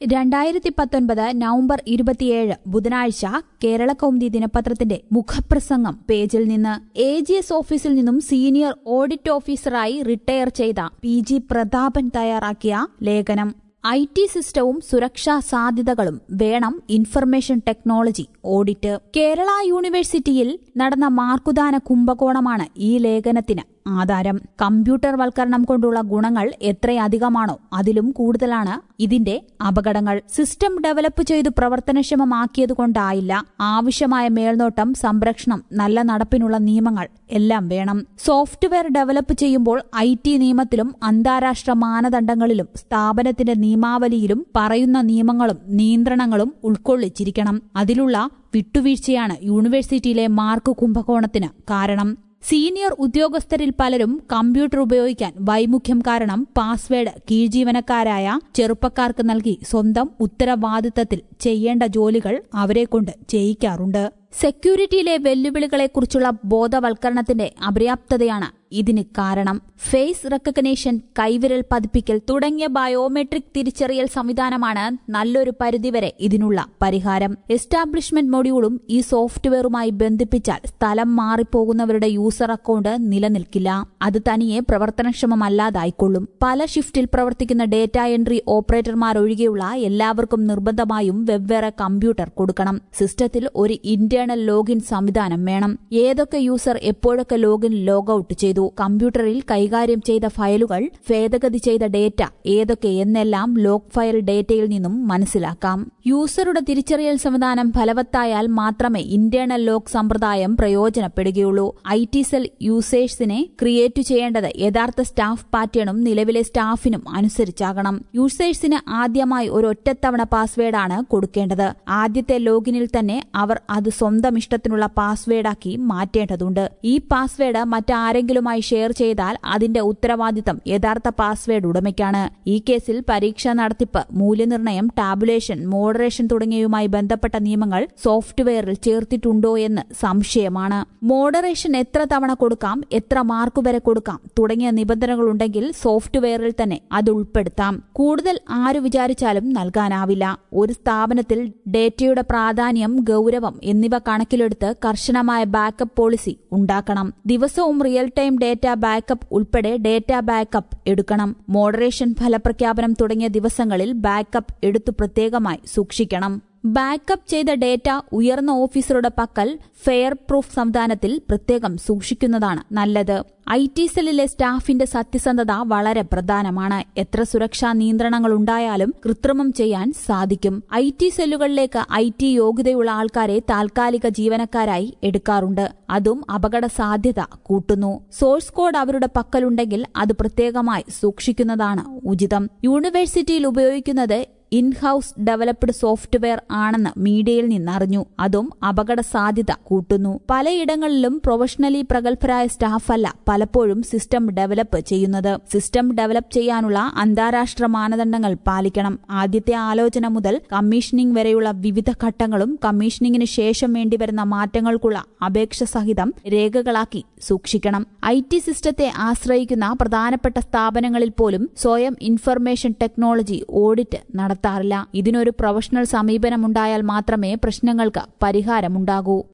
രണ്ടായിരത്തി പത്തൊൻപത് നവംബർ ഇരുപത്തിയേഴ് ബുധനാഴ്ച കേരള കൗമുദി ദിനപത്രത്തിന്റെ മുഖപ്രസംഗം പേജിൽ നിന്ന് എ ജി എസ് ഓഫീസിൽ നിന്നും സീനിയർ ഓഡിറ്റ് ഓഫീസറായി റിട്ടയർ ചെയ്ത പി ജി പ്രതാപൻ തയ്യാറാക്കിയ ലേഖനം ഐ ടി സിസ്റ്റവും സുരക്ഷാ സാധ്യതകളും വേണം ഇൻഫർമേഷൻ ടെക്നോളജി ഓഡിറ്റ് കേരള യൂണിവേഴ്സിറ്റിയിൽ നടന്ന മാർക്കുദാന കുംഭകോണമാണ് ഈ ലേഖനത്തിന് ആധാരം കമ്പ്യൂട്ടർ വൽക്കരണം കൊണ്ടുള്ള ഗുണങ്ങൾ എത്രയധികമാണോ അതിലും കൂടുതലാണ് ഇതിന്റെ അപകടങ്ങൾ സിസ്റ്റം ഡെവലപ്പ് ചെയ്തു പ്രവർത്തനക്ഷമമാക്കിയതുകൊണ്ടായില്ല ആവശ്യമായ മേൽനോട്ടം സംരക്ഷണം നല്ല നടപ്പിനുള്ള നിയമങ്ങൾ എല്ലാം വേണം സോഫ്റ്റ്വെയർ ഡെവലപ്പ് ചെയ്യുമ്പോൾ ഐ ടി നിയമത്തിലും അന്താരാഷ്ട്ര മാനദണ്ഡങ്ങളിലും സ്ഥാപനത്തിന്റെ നിയമാവലിയിലും പറയുന്ന നിയമങ്ങളും നിയന്ത്രണങ്ങളും ഉൾക്കൊള്ളിച്ചിരിക്കണം അതിലുള്ള വിട്ടുവീഴ്ചയാണ് യൂണിവേഴ്സിറ്റിയിലെ മാർക്ക് കുംഭകോണത്തിന് കാരണം സീനിയർ ഉദ്യോഗസ്ഥരിൽ പലരും കമ്പ്യൂട്ടർ ഉപയോഗിക്കാൻ വൈമുഖ്യം കാരണം പാസ്വേഡ് കീഴ്ജീവനക്കാരായ ചെറുപ്പക്കാർക്ക് നൽകി സ്വന്തം ഉത്തരവാദിത്തത്തിൽ ചെയ്യേണ്ട ജോലികൾ അവരെക്കൊണ്ട് ചെയ്യിക്കാറുണ്ട് സെക്യൂരിറ്റിയിലെ വെല്ലുവിളികളെക്കുറിച്ചുള്ള ബോധവൽക്കരണത്തിന്റെ അപര്യാപ്തതയാണ് ഇതിന് കാരണം ഫേസ് റെക്കഗ്നേഷൻ കൈവിരൽ പതിപ്പിക്കൽ തുടങ്ങിയ ബയോമെട്രിക് തിരിച്ചറിയൽ സംവിധാനമാണ് നല്ലൊരു പരിധിവരെ ഇതിനുള്ള പരിഹാരം എസ്റ്റാബ്ലിഷ്മെന്റ് മൊഡ്യൂളും ഈ സോഫ്റ്റ്വെയറുമായി ബന്ധിപ്പിച്ചാൽ സ്ഥലം മാറിപ്പോകുന്നവരുടെ യൂസർ അക്കൌണ്ട് നിലനിൽക്കില്ല അത് തനിയെ പ്രവർത്തനക്ഷമമല്ലാതായിക്കൊള്ളും പല ഷിഫ്റ്റിൽ പ്രവർത്തിക്കുന്ന ഡേറ്റ എൻട്രി ഓപ്പറേറ്റർമാരൊഴികെയുള്ള എല്ലാവർക്കും നിർബന്ധമായും വെവ്വേറെ കമ്പ്യൂട്ടർ കൊടുക്കണം സിസ്റ്റത്തിൽ ഒരു ഇന്റേണൽ ലോഗിൻ സംവിധാനം വേണം ഏതൊക്കെ യൂസർ എപ്പോഴൊക്കെ ലോഗിൻ ലോഗൌട്ട് ചെയ്തു കമ്പ്യൂട്ടറിൽ കൈകാര്യം ചെയ്ത ഫയലുകൾ ഭേദഗതി ചെയ്ത ഡേറ്റ ഏതൊക്കെ എന്നെല്ലാം ലോഗ് ഫയൽ ഡേറ്റയിൽ നിന്നും മനസ്സിലാക്കാം യൂസറുടെ തിരിച്ചറിയൽ സംവിധാനം ഫലവത്തായാൽ മാത്രമേ ഇന്റേണൽ ലോഗ് സമ്പ്രദായം പ്രയോജനപ്പെടുകയുള്ളൂ ഐ ടി സെൽ യൂസേഴ്സിനെ ക്രിയേറ്റ് ചെയ്യേണ്ടത് യഥാർത്ഥ സ്റ്റാഫ് പാറ്റേണും നിലവിലെ സ്റ്റാഫിനും അനുസരിച്ചാകണം യൂസേഴ്സിന് ആദ്യമായി ഒരു ഒറ്റത്തവണ പാസ്വേഡാണ് കൊടുക്കേണ്ടത് ആദ്യത്തെ ലോഗിനിൽ തന്നെ അവർ അത് സ്വന്തം ഇഷ്ടത്തിനുള്ള പാസ്വേഡാക്കി മാറ്റേണ്ടതുണ്ട് ഈ പാസ്വേഡ് മറ്റാരെങ്കിലുമായി ഷെയർ ചെയ്താൽ അതിന്റെ ഉത്തരവാദിത്തം യഥാർത്ഥ പാസ്വേഡ് ഉടമയ്ക്കാണ് ഈ കേസിൽ പരീക്ഷ നടത്തിപ്പ് മൂല്യനിർണ്ണയം ടാബുലേഷൻ മോഡറേഷൻ തുടങ്ങിയവയുമായി ബന്ധപ്പെട്ട നിയമങ്ങൾ സോഫ്റ്റ്വെയറിൽ ചേർത്തിട്ടുണ്ടോ എന്ന് സംശയമാണ് മോഡറേഷൻ എത്ര തവണ കൊടുക്കാം എത്ര മാർക്ക് വരെ കൊടുക്കാം തുടങ്ങിയ നിബന്ധനകളുണ്ടെങ്കിൽ സോഫ്റ്റ്വെയറിൽ തന്നെ അത് ഉൾപ്പെടുത്താം കൂടുതൽ ആര് വിചാരിച്ചാലും നൽകാനാവില്ല ഒരു സ്ഥാപനത്തിൽ ഡേറ്റയുടെ പ്രാധാന്യം ഗൌരവം എന്നിവ കണക്കിലെടുത്ത് കർശനമായ ബാക്കപ്പ് പോളിസി ഉണ്ടാക്കണം ദിവസവും റിയൽ ടൈം ഡേറ്റ ബാക്കപ്പ് ഉൾപ്പെടെ ഡേറ്റ ബാക്കപ്പ് എടുക്കണം മോഡറേഷൻ ഫലപ്രഖ്യാപനം തുടങ്ങിയ ദിവസങ്ങളിൽ ബാക്കപ്പ് എടുത്തു പ്രത്യേകമായി സൂക്ഷിക്കണം ബാക്കപ്പ് ചെയ്ത ഡേറ്റ ഉയർന്ന ഓഫീസറുടെ പക്കൽ ഫെയർ പ്രൂഫ് സംവിധാനത്തിൽ പ്രത്യേകം സൂക്ഷിക്കുന്നതാണ് നല്ലത് ഐ ടി സെല്ലിലെ സ്റ്റാഫിന്റെ സത്യസന്ധത വളരെ പ്രധാനമാണ് എത്ര സുരക്ഷാ നിയന്ത്രണങ്ങൾ ഉണ്ടായാലും കൃത്രിമം ചെയ്യാൻ സാധിക്കും ഐ ടി സെല്ലുകളിലേക്ക് ഐ ടി യോഗ്യതയുള്ള ആൾക്കാരെ താൽക്കാലിക ജീവനക്കാരായി എടുക്കാറുണ്ട് അതും അപകട സാധ്യത കൂട്ടുന്നു സോഴ്സ് കോഡ് അവരുടെ പക്കലുണ്ടെങ്കിൽ അത് പ്രത്യേകമായി സൂക്ഷിക്കുന്നതാണ് ഉചിതം യൂണിവേഴ്സിറ്റിയിൽ ഉപയോഗിക്കുന്നത് ഇൻഹൌസ് ഡെവലപ്ഡ് സോഫ്റ്റ്വെയർ ആണെന്ന് മീഡിയയിൽ നിന്നറിഞ്ഞു അതും അപകട സാധ്യത കൂട്ടുന്നു പലയിടങ്ങളിലും പ്രൊഫഷണലി പ്രഗത്ഭരായ സ്റ്റാഫല്ല പലപ്പോഴും സിസ്റ്റം ഡെവലപ്പ് ചെയ്യുന്നത് സിസ്റ്റം ഡെവലപ്പ് ചെയ്യാനുള്ള അന്താരാഷ്ട്ര മാനദണ്ഡങ്ങൾ പാലിക്കണം ആദ്യത്തെ ആലോചന മുതൽ കമ്മീഷനിംഗ് വരെയുള്ള വിവിധ ഘട്ടങ്ങളും കമ്മീഷനിംഗിന് ശേഷം വേണ്ടിവരുന്ന മാറ്റങ്ങൾക്കുള്ള അപേക്ഷ സഹിതം രേഖകളാക്കി സൂക്ഷിക്കണം ഐ ടി സിസ്റ്റത്തെ ആശ്രയിക്കുന്ന പ്രധാനപ്പെട്ട സ്ഥാപനങ്ങളിൽ പോലും സ്വയം ഇൻഫർമേഷൻ ടെക്നോളജി ഓഡിറ്റ് നടത്താറില്ല ഇതിനൊരു പ്രൊഫഷണൽ സമീപനമുണ്ടായാൽ മാത്രമേ പ്രശ്നങ്ങൾക്ക് പരിഹാരമുണ്ടാകൂ